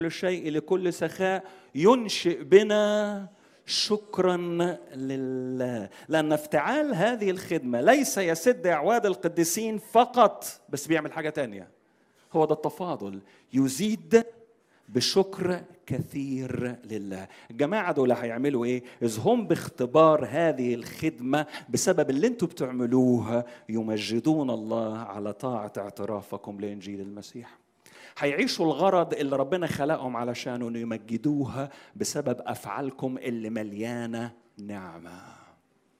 شيء لكل سخاء ينشئ بنا شكرا لله لان افتعال هذه الخدمه ليس يسد اعواد القديسين فقط بس بيعمل حاجه تانية هو ده التفاضل يزيد بشكر كثير لله الجماعة دول هيعملوا ايه إذ هم باختبار هذه الخدمة بسبب اللي انتوا بتعملوه يمجدون الله على طاعة اعترافكم لإنجيل المسيح هيعيشوا الغرض اللي ربنا خلقهم علشانه انه يمجدوها بسبب افعالكم اللي مليانه نعمه